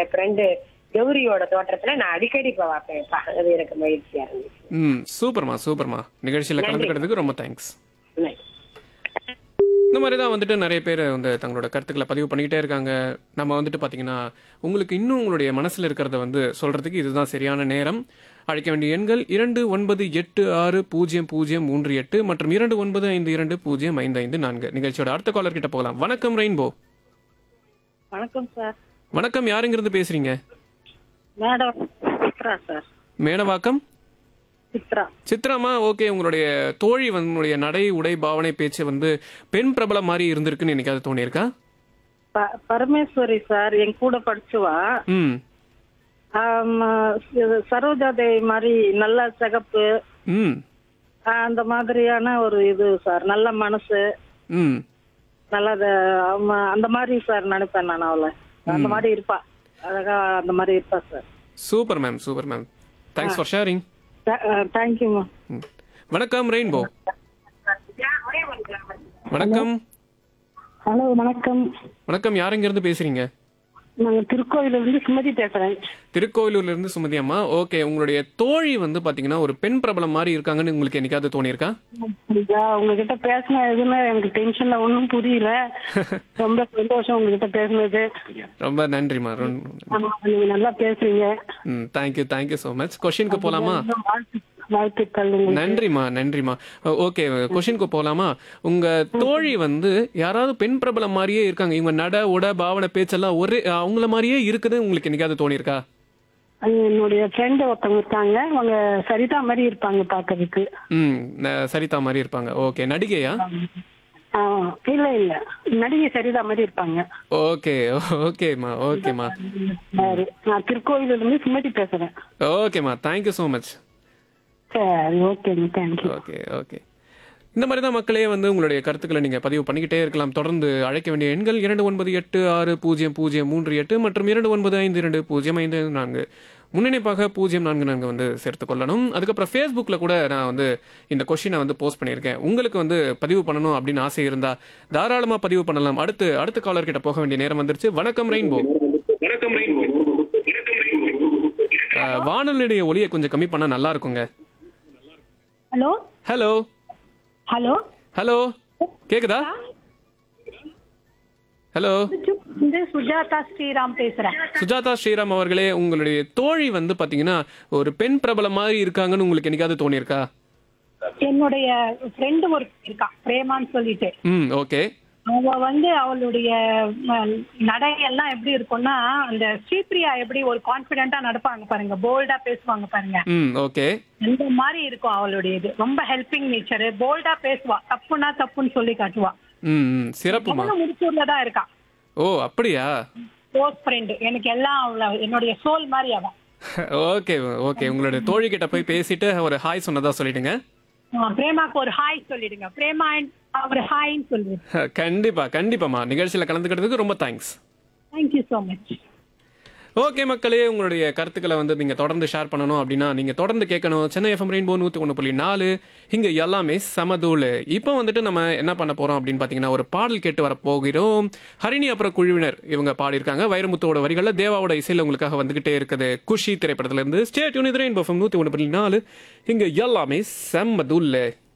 என் friend கௌரியோட தோட்டத்துல நான் அடிக்கடி இப்ப பார்ப்பேன் பா, அது எனக்கு மகிழ்ச்சியா இருந்துச்சு ம் சூப்பர்மா சூப்பர்மா நிகழ்ச்சியில் கலந்துக்கிறதுக்கு ரொம்ப தேங்க்ஸ் நன்றி. இந்த மாதிரி தான் வந்துட்டு நிறைய பேர் வந்து தங்களோட கருத்துக்களை பதிவு பண்ணிக்கிட்டே இருக்காங்க நம்ம வந்துட்டு பார்த்தீங்கன்னா உங்களுக்கு இன்னும் உங்களுடைய மனசில் இருக்கிறத வந்து சொல்கிறதுக்கு இதுதான் சரியான நேரம் அழைக்க வேண்டிய எண்கள் இரண்டு ஒன்பது எட்டு ஆறு பூஜ்ஜியம் பூஜ்ஜியம் மூன்று எட்டு மற்றும் இரண்டு ஒன்பது ஐந்து இரண்டு பூஜ்ஜியம் ஐந்து ஐந்து நான்கு நிகழ்ச்சியோட அடுத்த காலர் கிட்ட போகலாம் வணக்கம் ரெயின்போ வணக்கம் சார் வணக்கம் யாருங்கிறது பேசுறீங்க மேடம் சித்ரா சார் மேடவாக்கம் சித்ரா சித்ராமா ஓகே உங்களுடைய தோழி வந்து நடை உடை பாவனை பேச்சு வந்து பெண் பிரபலம் மாதிரி இருந்திருக்குன்னு என்னைக்காவது தோணியிருக்கா ப- பரமேஸ்வரி சார் என் கூட படிச்சுவா ம் ஆம், இது சரோஜா தேவி மாதிரி நல்ல சிகப்பு ம் ஆ, அந்த மாதிரியான ஒரு இது சார் நல்ல மனசு ம் நல்ல அந்த மாதிரி சார் நினைப்பேன் நான் அவளை அந்த மாதிரி இருப்பா அழகா அந்த மாதிரி இருப்பா sir super ma'am super ma'am thanks for sharing thank you ma'am வணக்கம் ரெயின்போ வணக்கம் ஹலோ வணக்கம் வணக்கம் யாருங்கிருந்து பேசுறீங்க நாங்க திருக்கோயில இருந்து சுமதி பேசுறேன் திருக்கோவிலூர்ல இருந்து சுமதி அம்மா ஓகே உங்களுடைய தோழி வந்து பாத்தீங்கன்னா ஒரு பெண் பிரபலம் மாதிரி இருக்காங்கன்னு உங்களுக்கு என்னைக்காவது தோணியிருக்கா அப்படியா உங்ககிட்ட பேசின எதுவுமே எனக்கு டென்ஷன்ல ஒன்றும் புரியல ரொம்ப சந்தோஷம் உங்ககிட்ட பேசுனது ரொம்ப நன்றிம்மா ரொம்ப ஆமா, நீங்க நல்லா பேசுறீங்க ம் தேங்க்யூ தேங்க்யூ ஸோ மச் கொஷினுக்கு போலாமா வாழ்த்து வாழ்த்துக்கள் உங்களுக்கு. நன்றிம்மா நன்றிம்மா ஓகே கொஷினுக்கு போலாமா உங்க தோழி வந்து யாராவது பெண் பிரபலம் மாதிரியே இருக்காங்க இவங்க நட உட பாவனை பேச்செல்லாம் ஒரே அவங்கள மாதிரியே இருக்குது உங்களுக்கு என்னைக்காவது தோணியிருக்கா அது என்னுடைய ஃப்ரெண்டு ஒருத்தவங்க இருக்காங்க அவங்க சரிதா மாதிரி இருப்பாங்க பாக்குறதுக்கு ம் ந- சரிதா மாதிரி இருப்பாங்க ஓகே நடிகையா ஆ, இல்ல இல்ல நடிகை சரிதா மாதிரி இருப்பாங்க ஓகே ஓகேம்மா ஓகேம்மா சரி நான் திருக்கோயில இருந்து சுமதி பேசுறேன் ஓகேம்மா தேங்க்யூ ஸோ மச் சரி ஓகேங்க தேங்க்யூ ஓகே ஓகே இந்த மாதிரி தான் மக்களே வந்து உங்களுடைய கருத்துக்களை நீங்கள் பதிவு பண்ணிக்கிட்டே இருக்கலாம் தொடர்ந்து அழைக்க வேண்டிய எண்கள் இரண்டு ஒன்பது எட்டு ஆறு பூஜ்ஜியம் பூஜ்ஜியம் மூன்று எட்டு மற்றும் இரண்டு ஒன்பது ஐந்து இரண்டு பூஜ்ஜியம் ஐந்து நான்கு முன்னிணைப்பாக பூஜ்ஜியம் நான்கு நான்கு வந்து சேர்த்துக் கொள்ளணும் அதுக்கப்புறம் ஃபேஸ்புக்கில் கூட நான் வந்து இந்த கொஷினை வந்து போஸ்ட் பண்ணியிருக்கேன் உங்களுக்கு வந்து பதிவு பண்ணணும் அப்படின்னு ஆசை இருந்தா தாராளமாக பதிவு பண்ணலாம் அடுத்து அடுத்த காலர் கிட்ட போக வேண்டிய நேரம் வந்துருச்சு வணக்கம் ரெயின்போ வணக்கம் ரெயின்போ வானொலியுடைய ஒளியை கொஞ்சம் கம்மி பண்ணால் நல்லா இருக்குங்க ஹலோ ஹலோ ஹலோ ஹலோ கேக்குதா ஹலோ இந்த சுஜாதா ஸ்ரீராம் பேசுறேன் சுஜாதா ஸ்ரீராம் அவர்களே உங்களுடைய தோழி வந்து பாத்தீங்கன்னா ஒரு பெண் பிரபலம் மாதிரி இருக்காங்கன்னு உங்களுக்கு என்னைக்காவது தோணியிருக்கா என்னுடைய ஃப்ரெண்டு ஒரு இருக்கா பிரேமான்னு சொல்லிட்டு ம் ஓகே அவ வந்து அவளுடைய அஹ், நடையெல்லாம் எப்படி இருக்கும்னா அந்த ஸ்ரீபிரியா எப்படி ஒரு கான்பிடென்ட்டா நடப்பாங்க பாருங்க போல்டா பேசுவாங்க பாருங்க ம் ஓகே அந்த மாதிரி இருக்கும் அவளுடைய இது ரொம்ப ஹெல்பிங் நேச்சர் போல்டா பேசுவா தப்புனா தப்புன்னு சொல்லி காட்டுவா ம் ம் சிறப்புமா அவளும் முடிச்சூர்ல தான் இருக்கா ஓ அப்படியா க்ளோஸ் ஃப்ரெண்டு எனக்கு எல்லாம் அவள என்னுடைய சோல் மாதிரி அவ ஓகே ஓகே உங்களுடைய தோழி கிட்ட போய் பேசிட்டு ஒரு ஹாய் சொன்னதா சொல்லிடுங்க அஹ், பிரேமாக்கு ஒரு ஹாய் சொல்லிடுங்க பிரேமா ஒரு ஹாய்ன்னு சொல்லிடுங்க கண்டிப்பா கண்டிப்பாமா நிகழ்ச்சியில கலந்துக்கிறதுக்கு ரொம்ப thanks thank you so much okay மக்களே உங்களுடைய கருத்துக்களை வந்து நீங்க தொடர்ந்து ஷேர் பண்ணணும் அப்படின்னா நீங்க தொடர்ந்து கேட்கணும் சென்னை எஃப்எம் ரெயின்போ நூத்தி ஒன்று புள்ளி நாலு இங்க எல்லாமே சமதூள் இப்போ வந்துட்டு நம்ம என்ன பண்ண போறோம் அப்படின்னு பாத்தீங்கன்னா ஒரு பாடல் கேட்டு வர போகிறோம் ஹரிணி அப்புறம் குழுவினர் இவங்க பாடியிருக்காங்க வைரமுத்தோட வரிகளில் தேவாவோட இசையில் உங்களுக்காக வந்துகிட்டே இருக்குது குஷி திரைப்படத்துல இருந்து ஸ்டேட் யூனிட் ரெயின்போ எஃப்எம் நூத்தி ஒன்று புள்ளி நாலு இங்க எல்லாமே செம்மதூள்